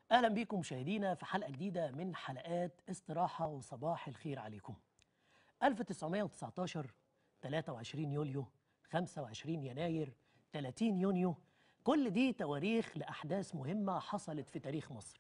اهلا بيكم مشاهدينا في حلقه جديده من حلقات استراحه وصباح الخير عليكم 1919 23 يوليو 25 يناير 30 يونيو كل دي تواريخ لاحداث مهمه حصلت في تاريخ مصر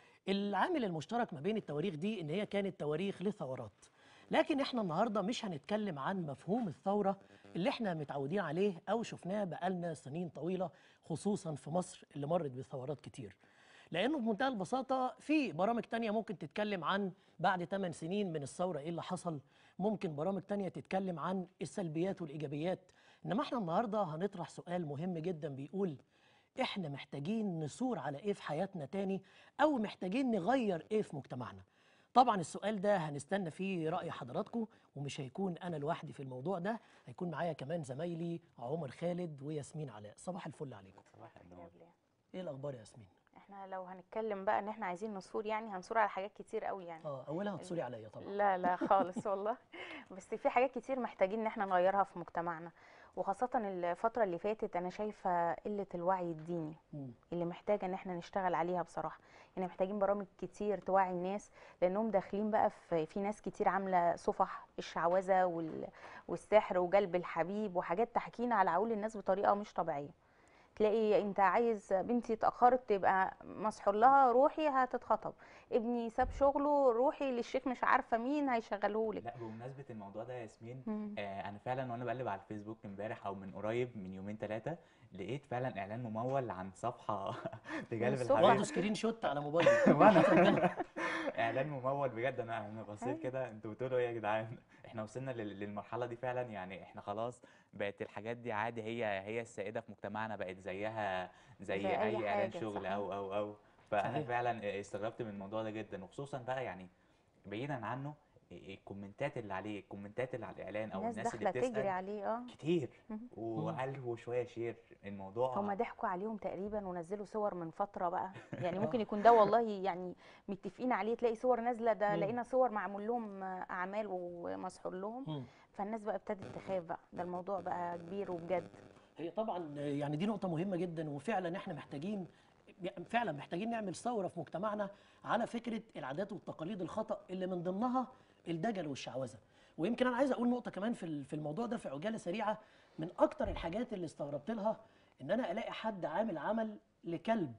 العامل المشترك ما بين التواريخ دي ان هي كانت تواريخ لثورات لكن احنا النهارده مش هنتكلم عن مفهوم الثوره اللي احنا متعودين عليه او شفناه بقالنا سنين طويله خصوصا في مصر اللي مرت بثورات كتير لانه بمنتهى البساطه في برامج تانية ممكن تتكلم عن بعد 8 سنين من الثوره ايه اللي حصل ممكن برامج تانية تتكلم عن السلبيات والايجابيات انما احنا النهارده هنطرح سؤال مهم جدا بيقول احنا محتاجين نثور على ايه في حياتنا تاني او محتاجين نغير ايه في مجتمعنا طبعا السؤال ده هنستنى فيه راي حضراتكم ومش هيكون انا لوحدي في الموضوع ده هيكون معايا كمان زمايلي عمر خالد وياسمين علاء صباح الفل عليكم صباح النور ايه الاخبار يا ياسمين احنا لو هنتكلم بقى ان احنا عايزين نصور يعني هنصور على حاجات كتير قوي يعني اه اولها هتصوري عليا طبعا لا لا خالص والله بس في حاجات كتير محتاجين ان احنا نغيرها في مجتمعنا وخاصة الفترة اللي فاتت انا شايفة قلة الوعي الديني مم. اللي محتاجة ان احنا نشتغل عليها بصراحة يعني محتاجين برامج كتير توعي الناس لانهم داخلين بقى في في ناس كتير عاملة صفح الشعوذة وال- والسحر وجلب الحبيب وحاجات تحكينا على عقول الناس بطريقة مش طبيعية تلاقي انت عايز بنتي اتاخرت تبقى مسحور لها روحي هتتخطب ابني ساب شغله روحي للشيخ مش عارفه مين هيشغله لك لا بمناسبة الموضوع ده يا ياسمين مم. آه انا فعلا وانا بقلب على الفيسبوك امبارح او من قريب من يومين ثلاثة لقيت فعلا اعلان ممول عن صفحة تجلب الصبح. واخده الحبيب سكرين شوت على موبايلي وانا اعلان ممول بجد انا انا بصيت كده انتوا بتقولوا ايه يا جدعان احنا وصلنا لل- للمرحلة دي فعلا يعني احنا خلاص بقت الحاجات دي عادي هي هي السائدة في مجتمعنا بقت زيها زي, زي أي اي اعلان حاجة، شغل صحيح. او او او فانا صحيح. فعلا استغربت من الموضوع ده جدا وخصوصا بقى يعني بعيدا عنه الكومنتات اللي عليه الكومنتات اللي على الاعلان او الناس الناس اللي داخله تجري بتسال عليه اه كتير مم. وقال هو شويه شير الموضوع هما ضحكوا عليهم تقريبا ونزلوا صور من فتره بقى يعني ممكن يكون ده والله يعني متفقين عليه تلاقي صور نازله ده مم. لقينا صور معمول لهم اعمال ومسحور لهم مم. فالناس بقى ابتدت تخاف بقى ده الموضوع بقى كبير وبجد هي طبعا يعني دي نقطة مهمة جدا وفعلا احنا محتاجين فعلا محتاجين نعمل ثورة في مجتمعنا على فكرة العادات والتقاليد الخطأ اللي من ضمنها الدجل والشعوذة ويمكن انا عايز اقول نقطة كمان في ال- في الموضوع ده في عجالة سريعة من اكتر الحاجات اللي استغربت لها ان انا الاقي حد عامل عمل لكلب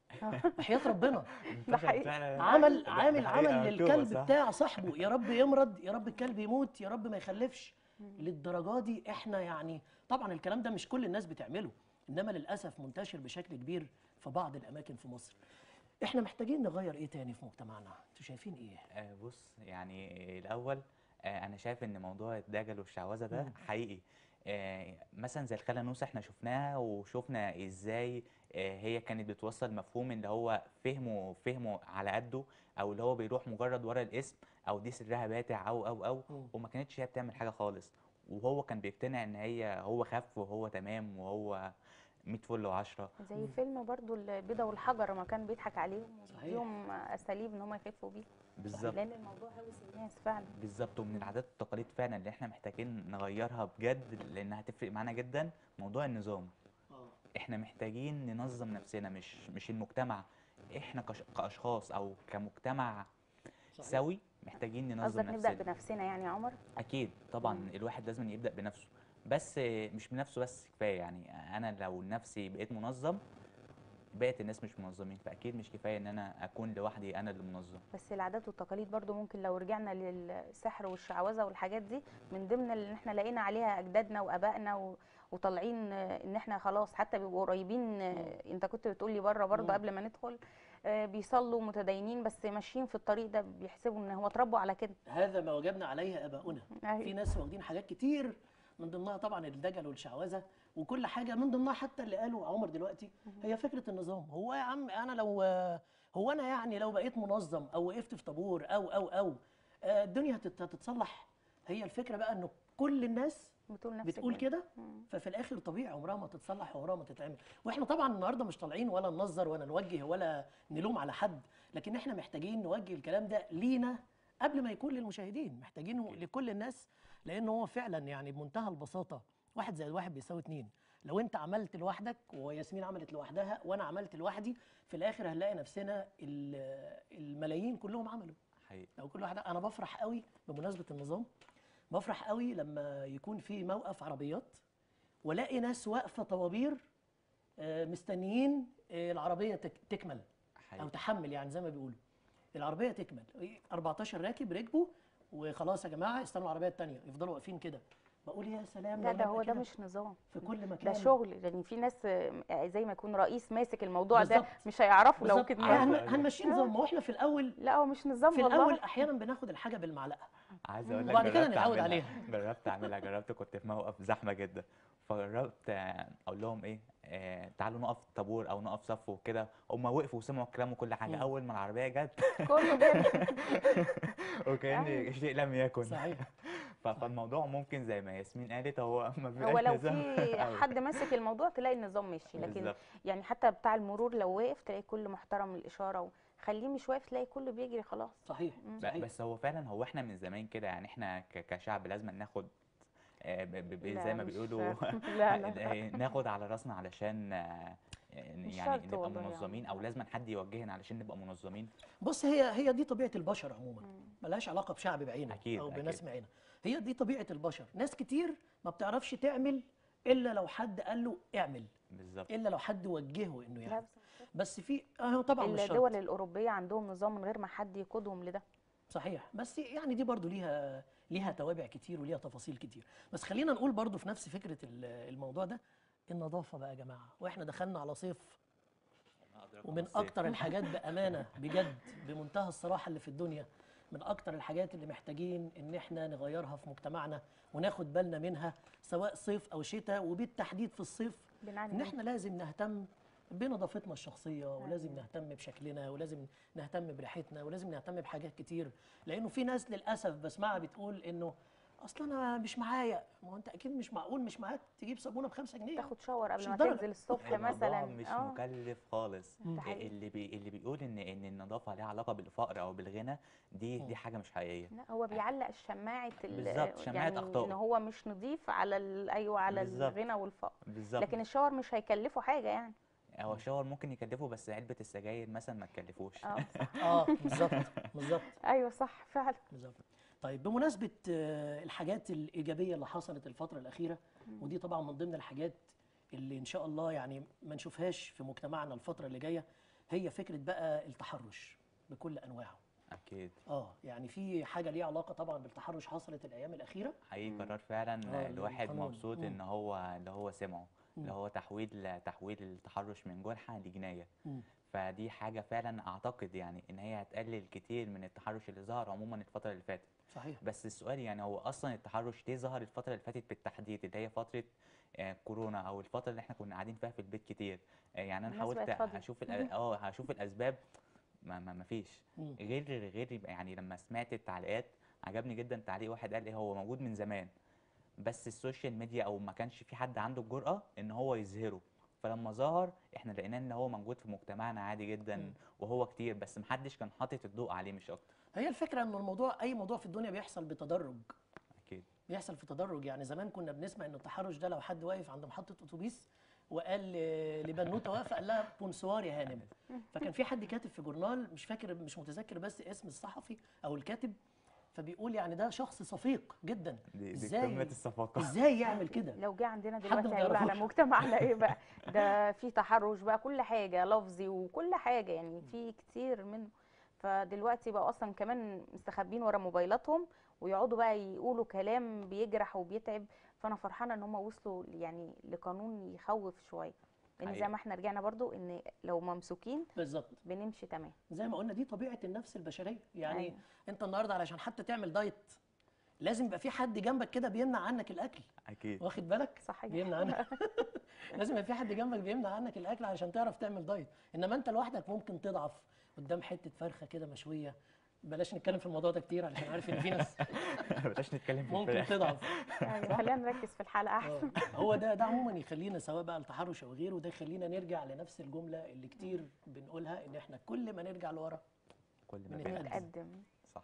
وحياة ربنا انتشر حقيقي. فعلا عمل ده- عامل ده حقيقة عمل مكتوبة، للكلب صح. بتاع صاحبه يا رب يمرض يا رب الكلب يموت يا رب ما يخلفش للدرجه دي احنا يعني طبعا الكلام ده مش كل الناس بتعمله انما للاسف منتشر بشكل كبير في بعض الاماكن في مصر احنا محتاجين نغير ايه تاني في مجتمعنا انتوا شايفين ايه آه، بص يعني الاول آه، انا شايف ان موضوع الدجل والشعوذه ده مم. حقيقي آه، مثلا زي الخاله نوسه احنا شفناها وشفنا ازاي آه، هي كانت بتوصل مفهوم اللي هو فهمه فهمه على قده او اللي هو بيروح مجرد ورا الاسم او دي سرها باتع او او او مم. وما كانتش هي بتعمل حاجه خالص وهو كان بيقتنع ان هي هو خف وهو تمام وهو 100 فل وعشرة زي فيلم برضو البيضة والحجر ما كان بيضحك عليهم صحيح. وبيديهم اساليب ان هم يخفوا بيها بالظبط لان الموضوع هوس الناس فعلا بالظبط ومن العادات والتقاليد فعلا اللي احنا محتاجين نغيرها بجد لانها هتفرق معانا جدا موضوع النظام احنا محتاجين ننظم نفسنا مش مش المجتمع احنا كش- كاشخاص او كمجتمع صحيح. سوي محتاجين ننظم قصدك نبدا نفسنا بنفسنا يعني يا عمر اكيد طبعا مم. الواحد لازم يبدا بنفسه بس مش بنفسه بس كفايه يعني انا لو نفسي بقيت منظم بقيت الناس مش منظمين فاكيد مش كفايه ان انا اكون لوحدي انا اللي منظم بس العادات والتقاليد برضو ممكن لو رجعنا للسحر والشعوذه والحاجات دي من ضمن اللي احنا لقينا عليها اجدادنا وابائنا و... وطالعين آه، ان احنا خلاص حتى بيبقوا قريبين آه، انت كنت بتقولي بره برضو مم. قبل ما ندخل آه، بيصلوا متدينين بس ماشيين في الطريق ده بيحسبوا ان هو اتربوا على كده هذا ما وجدنا عليه اباؤنا أيوة. في ناس واخدين حاجات كتير من ضمنها طبعا الدجل والشعوذه وكل حاجه من ضمنها حتى اللي قاله عمر دلوقتي هي فكره النظام هو يا عم انا لو هو انا يعني لو بقيت منظم او وقفت في طابور او او او آه، الدنيا هتت- هتتصلح هي الفكره بقى انه كل الناس بتقول نفس بتقول الكلام. كده ففي الاخر طبيعي عمرها ما تتصلح وعمرها ما تتعمل واحنا طبعا النهارده مش طالعين ولا ننظر ولا نوجه ولا نلوم على حد لكن احنا محتاجين نوجه الكلام ده لينا قبل ما يكون للمشاهدين محتاجينه لكل الناس لان هو فعلا يعني بمنتهى البساطه واحد زائد واحد بيساوي اتنين لو انت عملت لوحدك وياسمين عملت لوحدها وانا عملت لوحدي في الاخر هنلاقي نفسنا ال- الملايين كلهم عملوا حقيقي لو كل واحد انا بفرح قوي بمناسبه النظام بفرح قوي لما يكون في موقف عربيات والاقي ناس واقفه طوابير آه، مستنيين آه، العربيه تك- تكمل او حقيقي تحمل يعني زي ما بيقولوا العربيه تكمل إيه، 14 راكب ركبوا وخلاص يا جماعه استنوا العربيه الثانيه يفضلوا واقفين كده بقول يا سلام لا لو ده نبقى هو ده كده مش نظام في كل ده مكان شغل يعني في ناس آه، زي ما يكون رئيس ماسك الموضوع ده بالظبط. مش هيعرفوا لو بالظبط. كده آه، هن- هنمشيه نظام ما هو احنا في الاول لا هو مش نظام في والله الاول احيانا بناخد الحاجه بالمعلقه عايز اقول لك وبعد كده جربت نتعود أعملها. عليها. جربت اعملها جربت كنت في موقف زحمه جدا فجربت آه، اقول لهم ايه آه، تعالوا نقف طابور او نقف صف وكده هم وقفوا وسمعوا الكلام وكل حاجه مم. اول ما العربيه جت كله ده وكان أيوة. شيء لم يكن صحيح ف- فالموضوع ممكن زي ما ياسمين قالت هو ما هو بيبقاش لو نظام في أوي. حد ماسك الموضوع تلاقي النظام ماشي لكن بالظبط. يعني حتى بتاع المرور لو واقف تلاقي كل محترم الاشاره وخليه مش واقف تلاقي كله بيجري خلاص صحيح ب- صحيح بس هو فعلا هو احنا من زمان كده يعني احنا ك- كشعب لازم ناخد آه، ب- ب- ب- لا، زي ما مش- بيقولوا لا لا آه، ناخد على راسنا علشان آه، مش يعني شرط نبقى والله يعني. منظمين او لازم حد يوجهنا علشان نبقى منظمين بص هي هي دي طبيعه البشر عموما ملهاش علاقه بشعب بعينه أكيد، او أكيد. بناس بعينه هي دي طبيعه البشر ناس كتير ما بتعرفش تعمل الا لو حد قال له اعمل بالظبط الا لو حد وجهه انه لا يعمل بس بس في اه طبعا مش شرط الدول الاوروبيه عندهم نظام من غير ما حد يقودهم لده صحيح بس يعني دي برضو ليها ليها توابع كتير وليها تفاصيل كتير بس خلينا نقول برضو في نفس فكره ال- الموضوع ده النظافه بقى يا جماعه واحنا دخلنا على صيف ومن اكتر الحاجات بامانه بجد بمنتهى الصراحه اللي في الدنيا من اكتر الحاجات اللي محتاجين ان احنا نغيرها في مجتمعنا وناخد بالنا منها سواء صيف او شتاء وبالتحديد في الصيف بنعاني ان منه. احنا لازم نهتم بنظافتنا الشخصيه ولازم نهتم بشكلنا ولازم نهتم بريحتنا ولازم نهتم بحاجات كتير لانه في ناس للاسف بسمعها بتقول انه اصل انا مش معايا ما هو انت اكيد مش معقول مش معاك تجيب صابونه ب 5 جنيه تاخد شاور مش قبل ما الدرجة. تنزل الصبح الموضوع مثلا مش اه مكلف خالص ده حقيقي. اللي بي اللي بيقول ان ان النظافه ليها علاقه بالفقر او بالغنى دي دي حاجه مش حقيقيه لا هو بيعلق الشماعة ال- بالظبط، شماعة يعني أخطائه. ان هو مش نضيف على ال- ايوه على بالظبط. الغنى والفقر بالظبط لكن الشاور مش هيكلفه حاجه يعني هو الشاور ممكن يكلفه بس علبه السجاير مثلا ما تكلفوش اه صح. اه بالظبط بالظبط ايوه صح فعلا بالظبط طيب بمناسبة آه، الحاجات الإيجابية اللي حصلت الفترة الأخيرة ودي طبعا من ضمن الحاجات اللي إن شاء الله يعني ما نشوفهاش في مجتمعنا الفترة اللي جاية هي فكرة بقى التحرش بكل أنواعه اكيد اه يعني في حاجة ليها علاقة طبعا بالتحرش حصلت الأيام الأخيرة حقيقي قرار فعلا آه، الواحد القانون. مبسوط مم. ان هو اللي هو سمعه اللي مم. هو تحويل تحويل التحرش من جنحه لجنايه مم. فدي حاجه فعلا اعتقد يعني ان هي هتقلل كتير من التحرش اللي ظهر عموما الفتره اللي فاتت صحيح بس السؤال يعني هو اصلا التحرش ليه ظهر الفتره اللي فاتت بالتحديد اللي هي فتره آه، كورونا او الفتره اللي احنا كنا قاعدين فيها في البيت كتير آه، يعني انا الناس حاولت بقت فاضية. اشوف الأ- اه هشوف الاسباب ما ما ما فيش مم. غير غير يعني لما سمعت التعليقات عجبني جدا تعليق واحد قال ايه هو موجود من زمان بس السوشيال ميديا او ما كانش في حد عنده الجرأة ان هو يظهره فلما ظهر احنا لقيناه ان هو موجود في مجتمعنا عادي جدا مم. وهو كتير بس محدش كان حاطط الضوء عليه مش اكتر هي الفكرة إنه الموضوع أي موضوع في الدنيا بيحصل بتدرج اكيد بيحصل في تدرج يعني زمان كنا بنسمع ان التحرش ده لو حد واقف عند محطه اتوبيس وقال ل- لبنوته واقفه قال لها بونسوار يا هانم فكان في حد كاتب في جورنال مش فاكر مش متذكر بس اسم الصحفي او الكاتب فبيقول يعني ده شخص صفيق جدا دي, دي ازاي قمه الصفاقه ازاي يعمل كده لو جه عندنا حد دلوقتي ما هيقول على يعرفوش. مجتمعنا ايه بقى ده في تحرش بقى كل حاجه لفظي وكل حاجه يعني في كتير منه فدلوقتي بقى اصلا كمان مستخبين ورا موبايلاتهم ويقعدوا بقى يقولوا كلام بيجرح وبيتعب فانا فرحانه ان هم وصلوا يعني لقانون يخوف شويه لان زي حقيقي. ما احنا رجعنا برضو ان لو ممسوكين بالظبط بنمشي تمام زي ما قلنا دي طبيعه النفس البشريه يعني أيوة. انت النهارده علشان حتى تعمل دايت لازم يبقى في حد جنبك كده بيمنع عنك الاكل اكيد واخد بالك صحيح بيمنع عنك لازم يبقى في حد جنبك بيمنع عنك الاكل عشان تعرف تعمل دايت انما انت لوحدك ممكن تضعف قدام حته فرخه كده مشويه بلاش نتكلم في الموضوع ده كتير علشان عارف ان في ناس بلاش نتكلم في ممكن الفراخ تضعف أيوة، خلينا نركز في الحلقه احسن آه. هو ده ده عموما يخلينا سواء بقى التحرش او غيره ده يخلينا نرجع لنفس الجمله اللي كتير بنقولها ان احنا كل ما نرجع لورا كل ما بنتقدم. بين نتقدم صح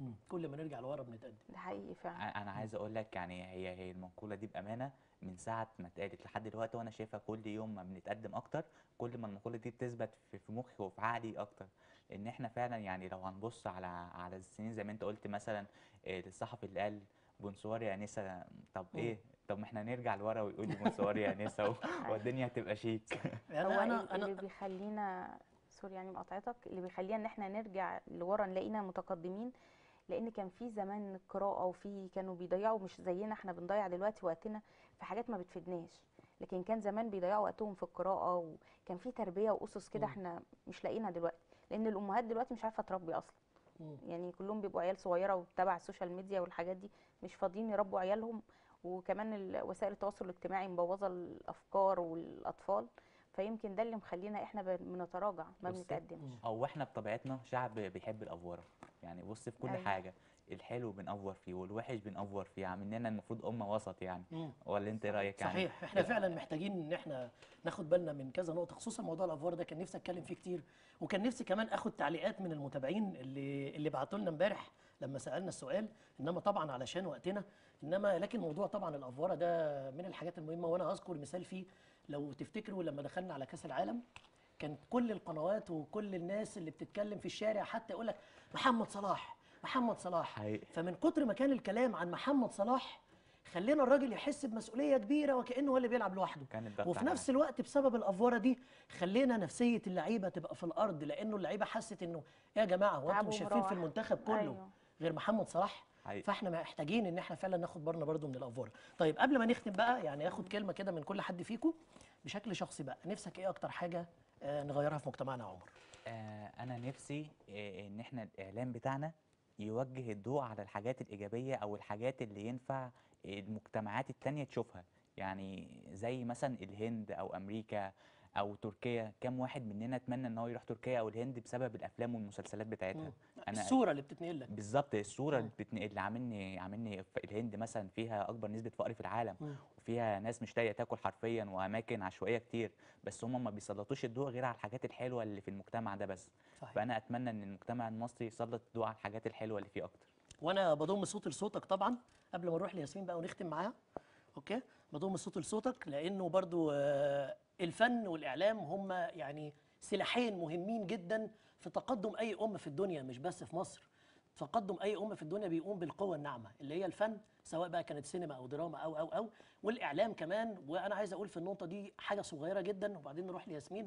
مم. كل ما نرجع لورا بنتقدم ده حقيقي فعلا ع- انا عايز اقول لك يعني هي هي المقوله دي بامانه من ساعه ما اتقالت لحد دلوقتي وانا شايفها كل يوم ما بنتقدم اكتر كل ما المقوله دي بتثبت في في مخي وفي عقلي اكتر ان احنا فعلا يعني لو هنبص على على السنين زي ما انت قلت مثلا آه، الصحفي اللي قال بونسوار يا نسا طب مم. ايه طب ما احنا نرجع لورا ويقول لي بونسوار يا نسا و- والدنيا هتبقى شيك يعني هو انا ال- اللي انا بيخلينا سوري يعني مقاطعتك اللي بيخلينا ان احنا نرجع لورا نلاقينا متقدمين لان كان في زمان قراءه وفي كانوا بيضيعوا مش زينا احنا بنضيع دلوقتي وقتنا في حاجات ما بتفيدناش لكن كان زمان بيضيعوا وقتهم في القراءه وكان في تربيه واسس كده مم. احنا مش لاقيينها دلوقتي لان الامهات دلوقتي مش عارفه تربي اصلا مم. يعني كلهم بيبقوا عيال صغيره وتبع السوشيال ميديا والحاجات دي مش فاضيين يربوا عيالهم وكمان ال- وسائل التواصل الاجتماعي مبوظه الافكار والاطفال فيمكن ده اللي مخلينا احنا ب- بنتراجع ما بصي، بنتقدمش مم. او احنا بطبيعتنا شعب بيحب الافوره يعني بص في كل أيوة. حاجه الحلو بنأفور فيه والوحش بنأفور فيه عاملين المفروض امه وسط يعني مم. ولا انت ايه رايك يعني صحيح احنا فعلا محتاجين ان احنا ناخد بالنا من كذا نقطه خصوصا موضوع الافوار ده كان نفسي اتكلم فيه كتير وكان نفسي كمان اخد تعليقات من المتابعين اللي اللي بعتوا لنا امبارح لما سالنا السؤال انما طبعا علشان وقتنا انما لكن موضوع طبعا الافوره ده من الحاجات المهمه وانا هذكر مثال فيه لو تفتكروا لما دخلنا على كاس العالم كان كل القنوات وكل الناس اللي بتتكلم في الشارع حتى يقول لك محمد صلاح محمد صلاح حقيقي. فمن كتر ما كان الكلام عن محمد صلاح خلينا الراجل يحس بمسؤوليه كبيره وكانه هو اللي بيلعب لوحده كان الضغط وفي على نفس الوقت بسبب الافوره دي خلينا نفسيه اللعيبه تبقى في الارض لانه اللعيبه حست انه يا جماعه هو انتم تعبوا مش شايفين في وراح. المنتخب كله أيوة. غير محمد صلاح حقيقي. فاحنا محتاجين ان احنا فعلا ناخد بالنا برضو من الافوره طيب قبل ما نختم بقى يعني اخد كلمه كده من كل حد فيكم بشكل شخصي بقى نفسك ايه اكتر حاجه آه، نغيرها في مجتمعنا يا عمر آه انا نفسي آه ان احنا الاعلام بتاعنا يوجه الضوء على الحاجات الايجابيه او الحاجات اللي ينفع المجتمعات التانية تشوفها يعني زي مثلا الهند او امريكا او تركيا كم واحد مننا اتمنى ان هو يروح تركيا او الهند بسبب الافلام والمسلسلات بتاعتها انا الصوره اللي بتتنقل لك بالظبط الصوره مم. اللي بتنقل اللي عاملني عاملني في الهند مثلا فيها اكبر نسبه فقر في العالم مم. وفيها ناس مش لاقيه تاكل حرفيا واماكن عشوائيه كتير بس هم ما بيسلطوش الضوء غير على الحاجات الحلوه اللي في المجتمع ده بس صحيح فانا اتمنى ان المجتمع المصري يسلط الضوء على الحاجات الحلوه اللي فيه اكتر وانا بضم صوتي لصوتك طبعا قبل ما نروح لياسمين بقى ونختم معاها اوكي بضم صوتي لصوتك لانه برضو آه، الفن والاعلام هم يعني سلاحين مهمين جدا في تقدم اي ام في الدنيا مش بس في مصر تقدم اي ام في الدنيا بيقوم بالقوه الناعمه اللي هي الفن سواء بقى كانت سينما او دراما او او او والاعلام كمان وانا عايز اقول في النقطه دي حاجه صغيره جدا وبعدين نروح لياسمين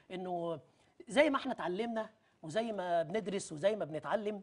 انه زي ما احنا اتعلمنا وزي ما بندرس وزي ما بنتعلم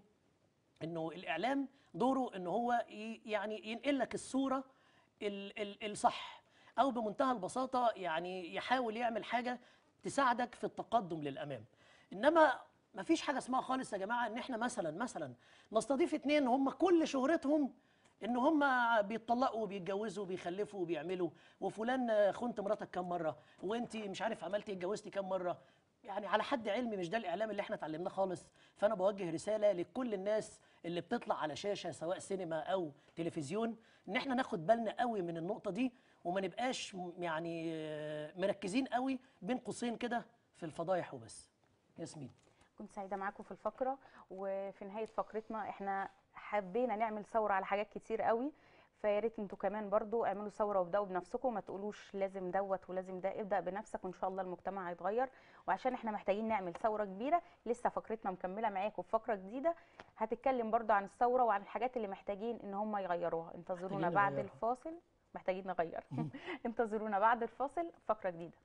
انه الاعلام دوره ان هو ي- يعني ينقل لك الصوره ال- ال- الصح او بمنتهى البساطه يعني يحاول يعمل حاجه تساعدك في التقدم للامام انما ما فيش حاجه اسمها خالص يا جماعه ان احنا مثلا مثلا نستضيف اتنين هم كل شهرتهم ان هم بيتطلقوا وبيتجوزوا وبيخلفوا وبيعملوا وفلان خنت مراتك كام مره وانت مش عارف عملتي اتجوزتي كام مره يعني على حد علمي مش ده الاعلام اللي احنا اتعلمناه خالص فانا بوجه رساله لكل الناس اللي بتطلع على شاشه سواء سينما او تلفزيون ان احنا ناخد بالنا قوي من النقطه دي وما نبقاش م- يعني آه، مركزين قوي بين قوسين كده في الفضايح وبس ياسمين كنت سعيده معاكم في الفقره وفي نهايه فقرتنا احنا حبينا نعمل ثوره على حاجات كتير قوي فيا ريت انتوا كمان برضو اعملوا ثوره وابداوا بنفسكم ما تقولوش لازم دوت ولازم ده ابدا بنفسك وان شاء الله المجتمع هيتغير وعشان احنا محتاجين نعمل ثوره كبيره لسه فقرتنا مكمله معاكم في فقره جديده هتتكلم برضو عن الثوره وعن الحاجات اللي محتاجين ان هم يغيروها انتظرونا محتاجين بعد نغيرها. الفاصل محتاجين نغير انتظرونا بعد الفاصل فقره جديده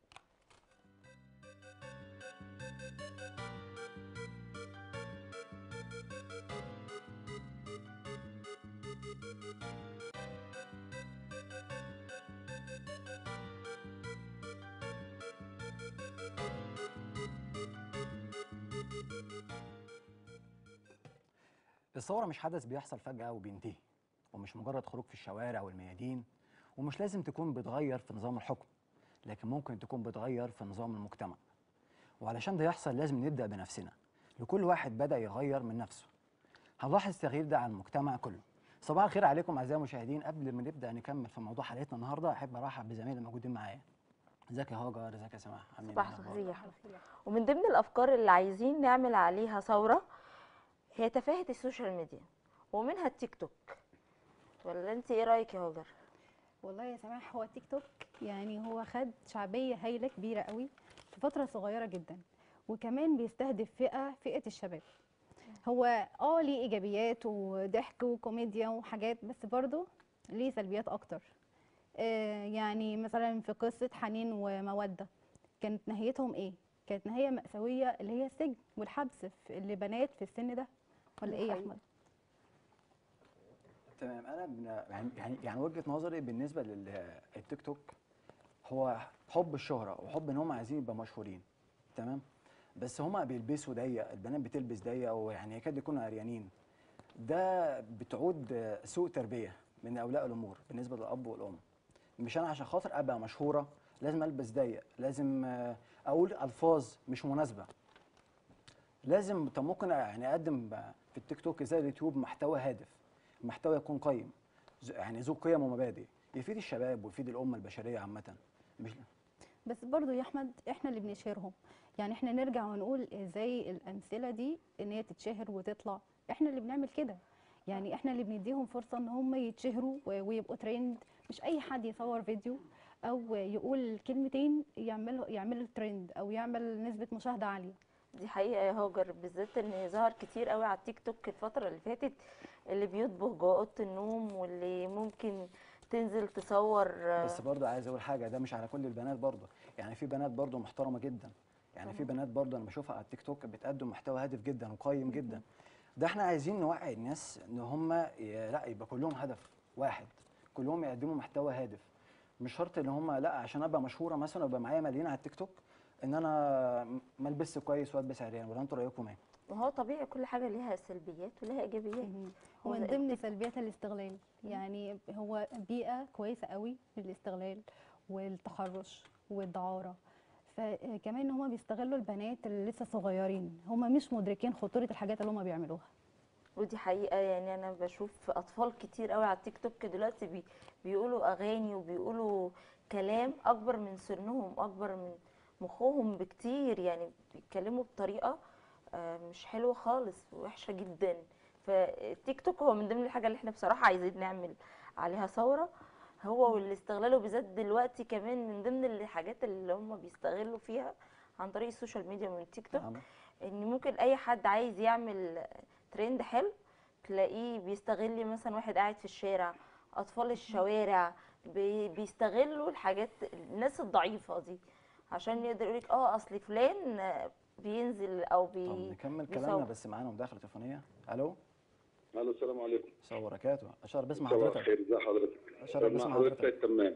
الثورة مش حدث بيحصل فجأة وبينتهي ومش مجرد خروج في الشوارع والميادين ومش لازم تكون بتغير في نظام الحكم لكن ممكن تكون بتغير في نظام المجتمع وعلشان ده يحصل لازم نبدأ بنفسنا لكل واحد بدأ يغير من نفسه هنلاحظ التغيير ده على المجتمع كله صباح الخير عليكم أعزائي المشاهدين قبل ما نبدأ نكمل في موضوع حلقتنا النهاردة أحب أرحب بزمايلي الموجودين معايا ازيك يا هاجر ازيك يا سماح عاملين إيه صباح الأخبار؟ الخير يا أحمد. ومن ضمن الافكار اللي عايزين نعمل عليها ثوره هي تفاهه السوشيال ميديا ومنها التيك توك ولا انت ايه رايك يا هاجر والله يا سماح هو تيك توك يعني هو خد شعبية هايلة كبيرة قوي في فترة صغيرة جدا وكمان بيستهدف فئة فئة الشباب هو اه ليه ايجابيات وضحك وكوميديا وحاجات بس برضه ليه سلبيات اكتر آه يعني مثلا في قصة حنين ومودة كانت نهايتهم ايه كانت نهاية مأساوية اللي هي السجن والحبس في لبنات في السن ده ولا ده ايه يا حقيقي. احمد تمام انا بن- يعني يعني يعني وجهه نظري بالنسبه للتيك توك هو حب الشهره وحب ان هم عايزين يبقى مشهورين تمام بس هم بيلبسوا ضيق البنات بتلبس ضيق ويعني يكاد يكونوا عريانين ده بتعود سوء تربيه من اولياء الامور بالنسبه للاب والام مش انا عشان خاطر ابقى مشهوره لازم البس ضيق لازم آه، اقول الفاظ مش مناسبه لازم طب ممكن يعني اقدم في التيك توك زي اليوتيوب محتوى هادف محتوى يكون قيم ز- يعني ذو قيم ومبادئ يفيد الشباب ويفيد الامه البشريه عامه مش بس برضو يا احمد احنا اللي بنشهرهم يعني احنا نرجع ونقول ازاي الامثله دي ان هي تتشهر وتطلع احنا اللي بنعمل كده يعني احنا اللي بنديهم فرصه ان هم يتشهروا و- ويبقوا ترند مش اي حد يصور فيديو او يقول كلمتين يعملوا يعمل ترند او يعمل نسبه مشاهده عاليه دي حقيقة يا هاجر بالذات ان ظهر كتير قوي على التيك توك الفترة اللي فاتت اللي بيطبخ جوه اوضة النوم واللي ممكن تنزل تصور آه، بس برضه عايز اقول حاجه ده مش على كل البنات برضه يعني في بنات برضه محترمه جدا يعني في بنات برضه انا بشوفها على التيك توك بتقدم محتوى هادف جدا وقيم جدا ده احنا عايزين نوعي الناس ان هم ي- لا يبقى كلهم هدف واحد كلهم يقدموا محتوى هادف مش شرط ان هم لا عشان ابقى مشهوره مثلا ويبقى معايا ملايين على التيك توك ان انا م- ما البسش كويس والبس عريان ولا انتوا رايكم ايه؟ وهو طبيعي كل حاجة ليها سلبيات وليها ايجابيات مهم. هو ومن ده ضمن التيك- سلبيات الاستغلال يعني هو بيئة كويسة قوي للاستغلال والتحرش والدعارة فكمان هما بيستغلوا البنات اللي لسه صغيرين هما مش مدركين خطورة الحاجات اللي هما بيعملوها ودي حقيقة يعني أنا بشوف أطفال كتير قوي على التيك توك دلوقتي بي بيقولوا أغاني وبيقولوا كلام أكبر من سنهم أكبر من مخهم بكتير يعني بيتكلموا بطريقة آه، مش حلوة خالص وحشة جدا فالتيك توك هو من ضمن الحاجة اللي احنا بصراحة عايزين نعمل عليها ثورة هو والاستغلال وبالذات دلوقتي كمان من ضمن الحاجات اللي هم بيستغلوا فيها عن طريق السوشيال ميديا من التيك توك نعم. ان ممكن اي حد عايز يعمل ترند حلو تلاقيه بيستغل مثلا واحد قاعد في الشارع اطفال الشوارع بي- بيستغلوا الحاجات الناس الضعيفه دي عشان يقدر يقولك اه اصل فلان آه، بينزل او طب بي نكمل بيصور. كلامنا بس معانا مداخله تليفونيه الو الو السلام عليكم السلام عليكم وبركاته اشرف باسم صباح حضرتك الخير ازي حضرتك أشرف باسم مع حضرتك حضرتك. سيد تمام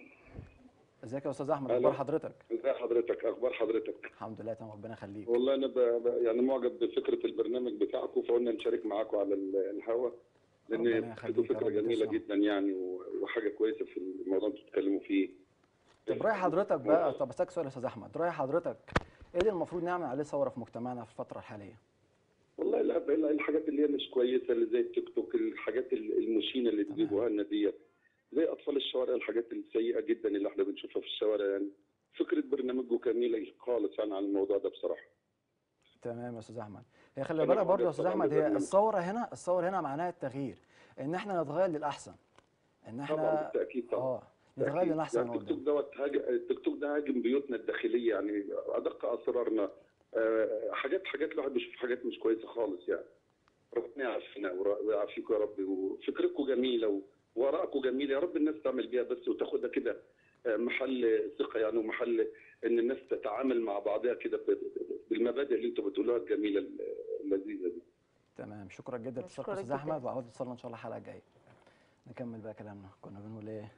ازيك يا استاذ احمد ألو. اخبار حضرتك ازي حضرتك اخبار حضرتك الحمد لله تمام ربنا يخليك والله انا ب... ب- يعني معجب بفكره البرنامج بتاعكم فقلنا نشارك معاكم على ال- الهوا ربنا لان يخليك بتدوا يا فكره رب جميله تسلم. جدا يعني و- وحاجه كويسه في الموضوع اللي بتتكلموا فيه طب راي حضرتك بقى طب اسالك سؤال يا استاذ احمد راي حضرتك ايه اللي المفروض نعمل عليه ثوره في مجتمعنا في الفتره الحاليه والله لا لا، الحاجات اللي هي مش كويسه اللي زي التيك توك الحاجات ال- المشينه اللي تمام. تجيبوها لنا ديت زي اطفال الشوارع الحاجات السيئه جدا اللي احنا بنشوفها في الشوارع يعني فكره برنامجه جميله خالص يعني عن الموضوع ده بصراحه تمام يا استاذ احمد هي خلي أنا بالك برضه يا معجب استاذ طبعاً احمد هي بالبرنامج. الثوره هنا الثوره هنا معناها التغيير ان احنا نتغير للاحسن ان طبعا احنا بالتاكيد طبعا اه نتغير بالتأكيد. للاحسن يعني من التيك توك قدام دوت هاج... التيك توك ده هاجم بيوتنا الداخليه يعني ادق اسرارنا آه، حاجات حاجات الواحد بيشوف حاجات مش كويسه خالص يعني ربنا يعافينا ورا- ويعافيكم يا رب وفكركم جميله و- وارائكم جميله يا رب الناس تعمل بيها بس وتاخدها كده آه، محل ثقه يعني ومحل ان الناس تتعامل مع بعضها كده ب- ب- بالمبادئ اللي انتم بتقولوها الجميله اللذيذه دي تمام شكرا جدا لاتصالك بشكرك يا استاذ جداً. احمد وعود اتصالنا ان شاء الله الحلقه الجايه نكمل بقى كلامنا كنا بنقول ايه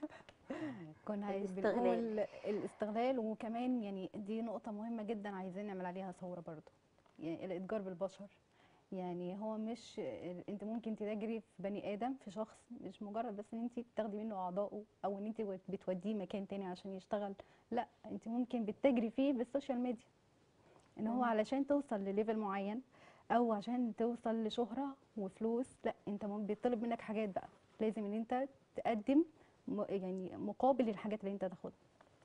كنا عايز الاستغلال. بنقول الاستغلال وكمان يعني دي نقطة مهمة جدا عايزين نعمل عليها ثورة برضو يعني الإتجار بالبشر يعني هو مش انت ممكن تجري في بني ادم في شخص مش مجرد بس ان انت بتاخدي منه اعضائه او ان انت بتوديه مكان تاني عشان يشتغل لا انت ممكن بتجري فيه بالسوشيال ميديا ان هو مم. علشان توصل لليفل معين او عشان توصل لشهرة وفلوس لا انت مم- بيطلب منك حاجات بقى لازم ان انت تقدم م- يعني مقابل الحاجات اللي انت تاخدها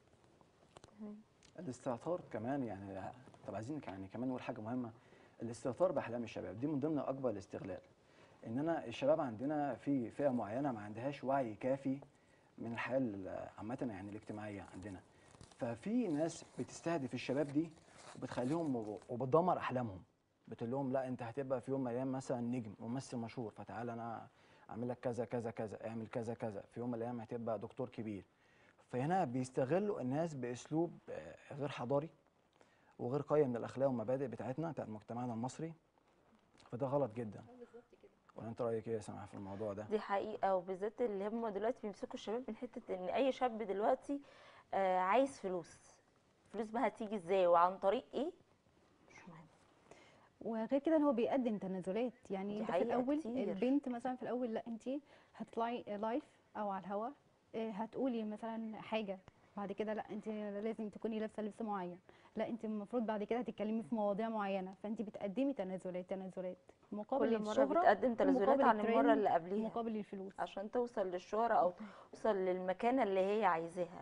الاستهتار كمان يعني طب عايزين يعني كمان نقول حاجه مهمه الاستهتار باحلام الشباب دي من ضمن اكبر الاستغلال ان انا الشباب عندنا في فئه معينه ما عندهاش وعي كافي من الحياه ال- عامه يعني الاجتماعيه عندنا ففي ناس بتستهدف الشباب دي وبتخليهم وب- وبتدمر احلامهم بتقول لهم لا انت هتبقى في يوم من الايام مثلا نجم ممثل مشهور فتعالى انا اعمل لك كذا كذا كذا اعمل كذا كذا في يوم من الايام هتبقى دكتور كبير فهنا بيستغلوا الناس باسلوب آه، غير حضاري وغير قيم للاخلاق والمبادئ بتاعتنا بتاعت مجتمعنا المصري فده غلط جدا ولا انت رايك ايه يا سماح في الموضوع ده دي حقيقة وبالذات اللي هم دلوقتي بيمسكوا الشباب من حتة ان اي شاب دلوقتي آه عايز فلوس فلوس بقى هتيجي ازاي وعن طريق ايه مش مهم وغير كده إن هو بيقدم تنازلات يعني دي انت في حقيقة الاول كتير. البنت مثلا في الاول لا انت هتطلعي لايف او على الهوا آه، هتقولي مثلا حاجه بعد كده لا انت لازم تكوني لابسه لبس معين لا انت المفروض بعد كده هتتكلمي في مواضيع معينه فانت بتقدمي تنازلات تنازلات مقابل كل مرة الشهره بتقدم تنازلات ومقابل عن المرة الترند اللي قبليها ومقابل الفلوس عشان توصل للشهرة او توصل للمكانة اللي هي عايزاها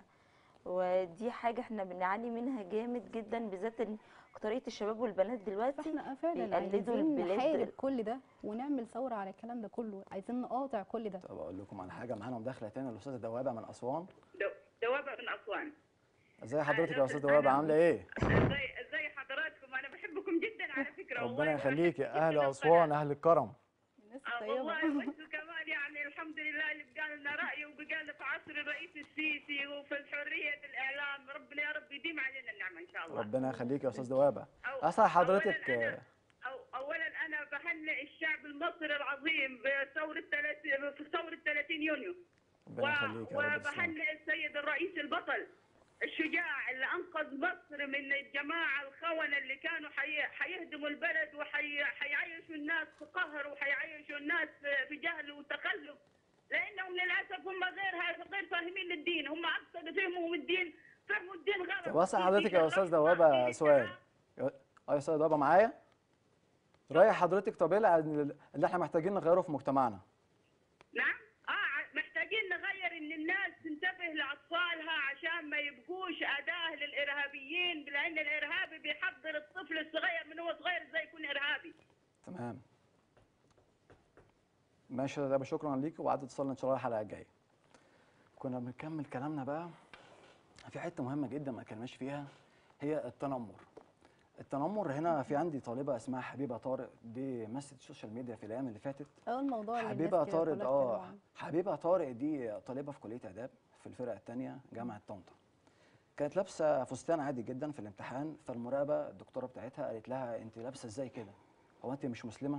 ودي حاجة احنا بنعاني منها جامد جدا بالذات ان اكترية الشباب والبنات دلوقتي فاحنا فعلا بيقلدوا عايزين البلاد نحارب كل ده ونعمل ثوره على الكلام ده كله عايزين نقاطع كل ده طب اقول لكم على حاجه معانا مداخله تانية الاستاذه دوابه من اسوان دو- دوابة من أسوان ازي حضرتك يا أهلا استاذ وسهلا. دوابه عامله ايه ازاي ازي حضراتكم انا بحبكم جدا على فكرة والله ربنا يخليكي وأحب اهل جداً اسوان القناة. اهل الكرم الناس آه الطيبه والله وانتم كمان يعني الحمد لله اللي بقى لنا رأي وبقى لنا في عصر الرئيس السيسي وفي حرية الإعلام ربنا يا رب يديم علينا النعمة إن شاء الله ربنا يخليكي يا استاذ دوابه أو- اسال حضرتك أولاً آه، أنا أو أولا أنا بهنئ الشعب المصري العظيم بثورة 30 في ثورة 30 يونيو ربنا يخليك يا رب تسلمي. وبهنئ السيد الرئيس البطل الشجاع اللي انقذ مصر من الجماعه الخونه اللي كانوا حي... حيهدموا البلد وحيعيشوا الناس في قهر وحيعيشوا الناس في- في جهل وتخلف لانهم للاسف هم غير هذا غير فاهمين للدين هم اكثر فهموا الدين فهموا الدين غلط طب اسال في- حضرتك في يا استاذ الرحمة، دوابه في سؤال الكلام. يا- اه يا استاذ دوابه معايا راي حضرتك طب ايه اللي اللي احنا محتاجين نغيره في مجتمعنا نعم اه ع- محتاجين نغير ان الناس تنتبه لاطفالها عشان ما يبقوش اداه للارهابيين لان الارهابي بيحضر الطفل الصغير من هو صغير ازاي يكون ارهابي تمام ماشي يا دوابه شكرا ليك وعد اتصالنا ان شاء الله الحلقه الجايه كنا بنكمل كلامنا بقى في حته مهمه جدا ما اتكلمناش فيها هي التنمر التنمر هنا في عندي طالبه اسمها حبيبه طارق دي مثلت السوشيال ميديا في الايام اللي فاتت اه الموضوع اللي حبيبه الناس كده طارق كلها اه اتكلموا عنه. حبيبه طارق دي طالبه في كليه اداب في الفرقه الثانيه جامعه طنطا كانت لابسه فستان عادي جدا في الامتحان فالمراقبه الدكتوره بتاعتها قالت لها انت لابسه ازاي كده هو انت مش مسلمه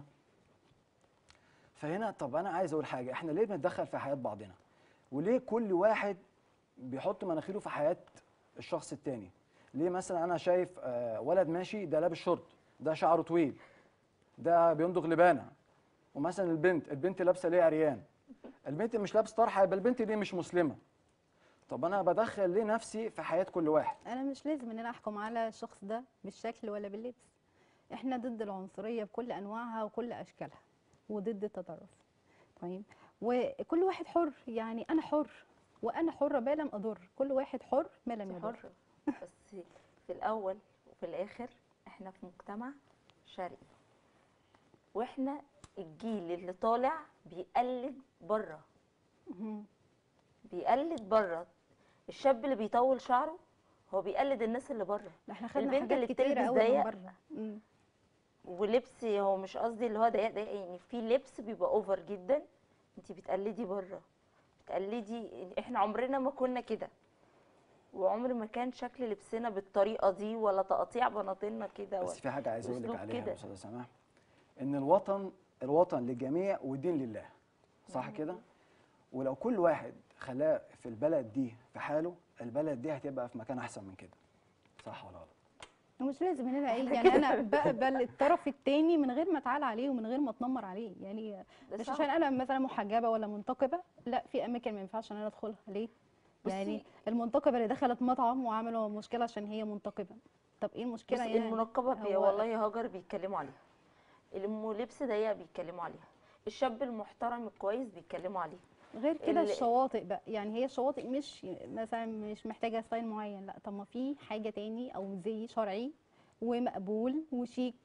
فهنا طب انا عايز اقول حاجه احنا ليه بنتدخل في حياه بعضنا وليه كل واحد بيحط مناخيره في حياه الشخص التاني ليه مثلا انا شايف آه، ولد ماشي ده لابس شورت ده شعره طويل ده بيندغ لبانه ومثلا البنت البنت لابسه ليه عريان البنت مش لابسه طرحه يبقى البنت دي مش مسلمه طب انا بدخل ليه نفسي في حياه كل واحد انا مش لازم ان انا احكم على الشخص ده بالشكل ولا باللبس احنا ضد العنصريه بكل انواعها وكل اشكالها وضد التطرف طيب وكل واحد حر يعني انا حر وانا حره ما لم اضر كل واحد حر ما لم انت يضر حرة بس في الأول وفي الآخر احنا في مجتمع شرقي واحنا الجيل اللي طالع بيقلد بره مهم. بيقلد بره الشاب اللي بيطول شعره هو بيقلد الناس اللي بره ده احنا خدنا البنت حاجات اللي كتيره بتلبس قوي من ضيق بره مم. ولبس هو مش قصدي اللي هو ضيق ضيق يعني في لبس بيبقى اوفر جدا انت بتقلدي بره بتقلدي احنا عمرنا ما كنا كده وعمر ما كان شكل لبسنا بالطريقه دي ولا تقطيع بناطيلنا كده بس ولا في حاجه عايز اقول لك أسلوب عليها كده. يا استاذه سماح ان الوطن الوطن للجميع والدين لله صح كده ولو كل واحد خلاه في البلد دي في حاله البلد دي هتبقى في مكان احسن من كده صح ولا غلط ومش لازم ان انا ايه يعني انا بقبل الطرف التاني من غير ما اتعالى عليه ومن غير ما اتنمر عليه يعني ده مش صعب. عشان انا مثلا محجبه ولا منتقبه لا في اماكن ما ينفعش ان انا ادخلها ليه يعني بصي- المنتقبه اللي دخلت مطعم وعملوا مشكله عشان هي منتقبه طب ايه المشكله بس يعني المنقبه بي هو- والله يا هاجر بيتكلموا عليها الم لبس ضيق بيتكلموا عليها الشاب المحترم الكويس بيتكلموا عليه غير كده ال- الشواطئ بقى يعني هي الشواطئ مش مثلا مش محتاجه ستايل معين لا طب ما في حاجه تاني او زي شرعي ومقبول وشيك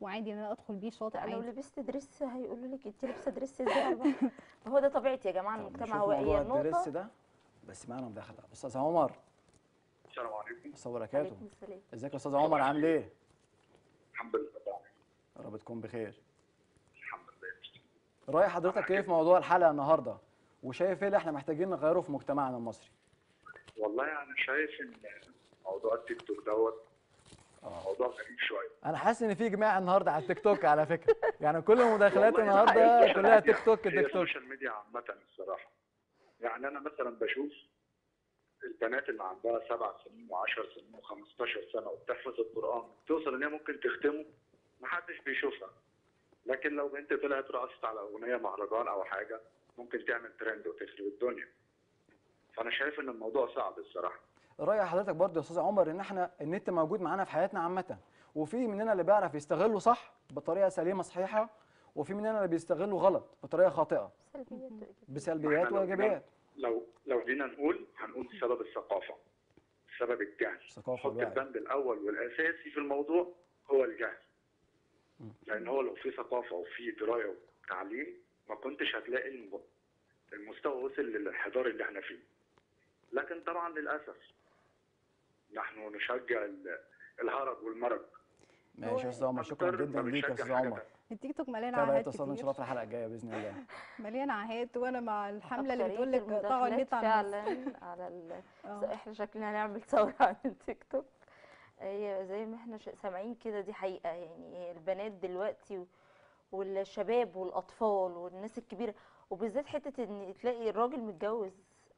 وعادي ان انا ادخل بيه شاطئ لا، لو عادي لبست دريس هيقولوا لك انت لابسه دريس ازاي على البحر ما هو ده طبيعتي يا جماعه طب المجتمع نشوف هو موضوع هي الدرس النقطه ده بس معانا مداخله استاذ عمر السلام عليكم السلام وبركاته عليكم السلام ازيك يا استاذ عمر عامل ايه الحمد لله يا رب تكون بخير الحمد لله راي حضرتك ايه في موضوع الحلقه النهارده وشايف ايه اللي احنا محتاجين نغيره في مجتمعنا المصري والله انا شايف ان موضوع التيك توك دوت موضوع غريب شويه انا حاسس ان في اجماع النهارده على التيك توك على فكره يعني كل المداخلات والله النهارده السوشيال كلها ميديا- تيك توك هي تيك توك السوشيال ميديا عامة الصراحة يعني أنا مثلا بشوف البنات اللي عندها سبع سنين و10 سنين و15 سنة وبتحفظ القرآن توصل إن هي ممكن تختمه محدش بيشوفها لكن لو بنت طلعت رقصت على أغنية مهرجان أو حاجة ممكن تعمل ترند وتخرب الدنيا فأنا شايف إن الموضوع صعب الصراحة راي حضرتك برضه يا استاذ عمر ان احنا النت موجود معانا في حياتنا عامه وفي مننا اللي بيعرف يستغله صح بطريقه سليمه صحيحه وفي مننا اللي بيستغله غلط بطريقه خاطئه سلبيات وإيجابيات. بسلبيات إحنا لو وايجابيات لو لو جينا نقول هنقول بسبب الثقافة بسبب الجهل الثقافه حط والوعي البند الاول والاساسي في الموضوع هو الجهل لان هو لو في ثقافه وفي درايه وتعليم ما كنتش هتلاقي الم- المستوى وصل للانحدار اللي احنا فيه لكن طبعا للاسف نحن نشجع ال- الهرج والمرج ماشي يا استاذ عمر شكرا أكتر جدا ما ليك يا بنشجع استاذ حاجة عمر تانية. التيك توك مليان تابع عاهات اتصال ان شاء الله في كتير الحلقه الجايه باذن الله مليان عاهات وانا مع الحمله اللي أكترية بتقول لك قطعوا المداخلات النت على الناس. فعلا على ال... آه. احنا شكلنا هنعمل ثوره عن التيك توك هي زي ما احنا ش- سامعين كده دي حقيقه يعني البنات دلوقتي و- والشباب والاطفال والناس الكبيره وبالذات حته ان تلاقي الراجل متجوز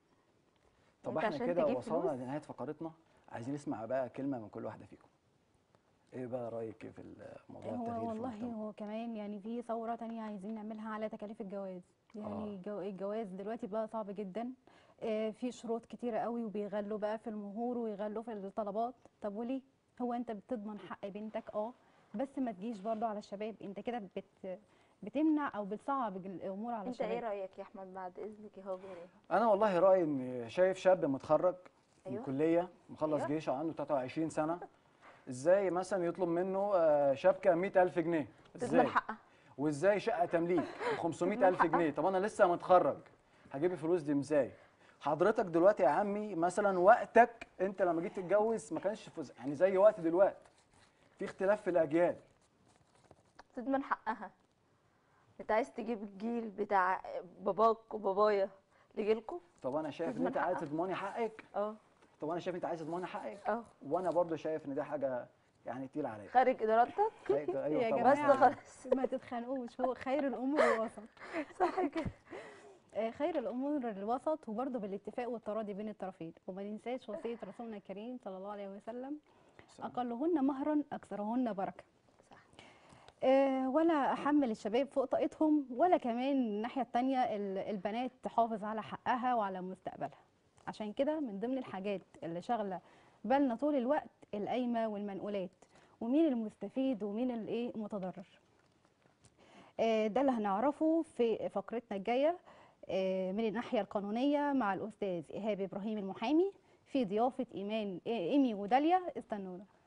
طب أنت احنا عشان كده تجيب وصلنا فلوس؟ لنهايه فقرتنا عايزين نسمع بقى كلمه من كل واحده فيكم ايه بقى رايك في الموضوع التغيير هو في والله المجتمع هو كمان يعني في ثورة تانية عايزين نعملها على تكاليف الجواز يعني آه. الجو- الجواز دلوقتي بقى صعب جدا آه، في شروط كتيرة قوي وبيغلوا بقى في المهور ويغلوا في الطلبات طب وليه هو انت بتضمن حق بنتك اه بس ما تجيش برضو على الشباب انت كده بت بتمنع او بتصعب الامور على انت ايه الشباب رايك يا احمد بعد اذنك يا هاجر انا والله رايي ان شايف شاب متخرج من أيوة. كليه مخلص أيوة. جيش عنده 23 سنه ازاي مثلا يطلب منه آه، شبكه 100000 جنيه تضمن ازاي حقها وازاي شقه تمليك ب 500000 جنيه طب انا لسه متخرج هجيب الفلوس دي ازاي حضرتك دلوقتي يا عمي مثلا وقتك انت لما جيت تتجوز ما كانش في- يعني زي وقت دلوقتي في اختلاف في الاجيال تضمن حقها انت عايز تجيب الجيل بتاع باباك وبابايا لجيلكم طب انا شايف ان تضمن انت عايز حقها. تضمني حقك اه طب انا شايف انت عايز تضمني حقك اه وانا برضو شايف ان دي حاجه يعني تقيله عليا خارج ارادتك خايف- يا ايوه طبعا بس جماعة خلاص ما تتخانقوش هو خير الامور الوسط صح كده آه، خير الامور الوسط وبرضه بالاتفاق والتراضي بين الطرفين وما ننساش وصيه رسولنا الكريم صلى الله عليه وسلم اقلهن مهرا اكثرهن بركه صح. آه، ولا احمل الشباب فوق طاقتهم ولا كمان الناحيه التانية ال- البنات تحافظ على حقها وعلى مستقبلها عشان كده من ضمن الحاجات اللي شاغله بالنا طول الوقت القايمه والمنقولات ومين المستفيد ومين الايه المتضرر آه، ده اللي هنعرفه في فقرتنا الجايه آه، من الناحيه القانونيه مع الاستاذ ايهاب ابراهيم المحامي في ضيافه ايمان آه، ايمي وداليا استنونا